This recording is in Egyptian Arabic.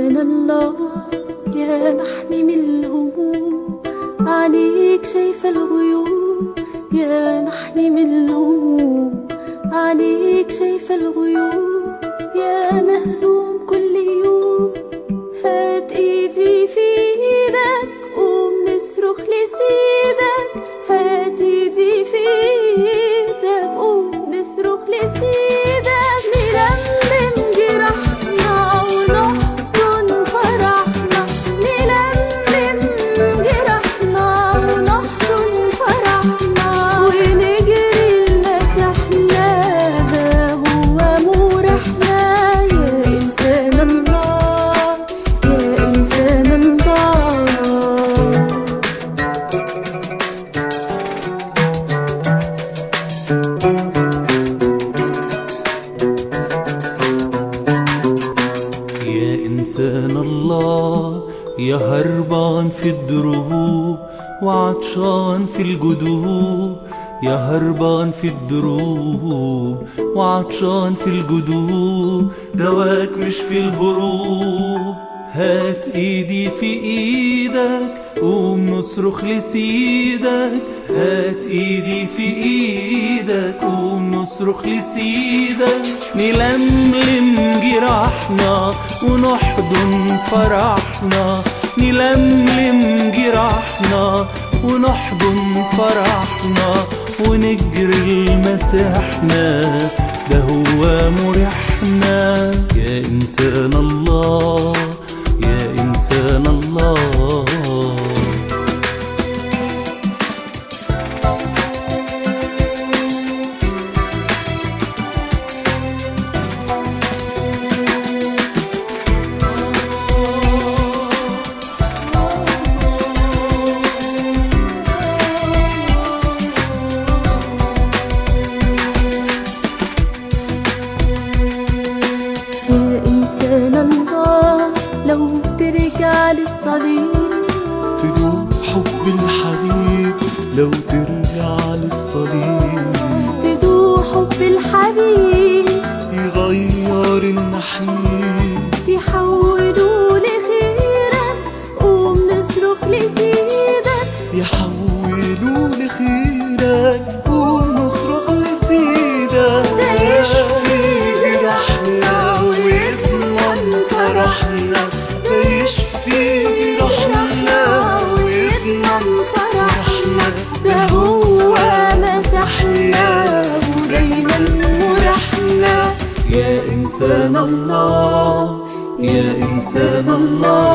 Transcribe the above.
إنسان الله يا محني من الهموم عليك شايفة الغيوم يا محني من الهموم عليك شايفة الغيوم يا مهزوم كل يوم هات ايدي في ايدك قوم نصرخ لسيدك هات ايدي في ايدك قوم نصرخ لسيدك نلملم جرحنا ونحضن فرحنا نلملم جرحنا ونحضن فرحنا ونجري لمسحنا ده هو مرحنا يا إنسان الله يا إنسان الله يا إنسان الله يا هربان في الدروب وعطشان في الجدوب يا هربان في الدروب وعطشان في الجدوب دواك مش في الهروب هات ايدي في ايدك قوم نصرخ لسيدك هات ايدي في ايدك قوم نصرخ لسيدك نلملم جراحنا ونحضن فرحنا نلملم جراحنا ونحضن فرحنا ونجري لمسيحنا ده هو مريحنا يا إنسان الله يا إنسان الله يا إنسان الله لو ترجع للصليب تدوق حب الحبيب لو ترجع للصليب تدوق حب الحبيب يغير النحيب يحولوا لخيرك قوم نصرخ لسيدك يحولوا لخيرك قوم نصرخ لسيدك ده يشفي جرحنا ويضمن فرحنا ده يشفي جرحنا ويضمن فرحنا ده هو مسحنا ودايما مرحنا يا إنسان الله يا إنسان الله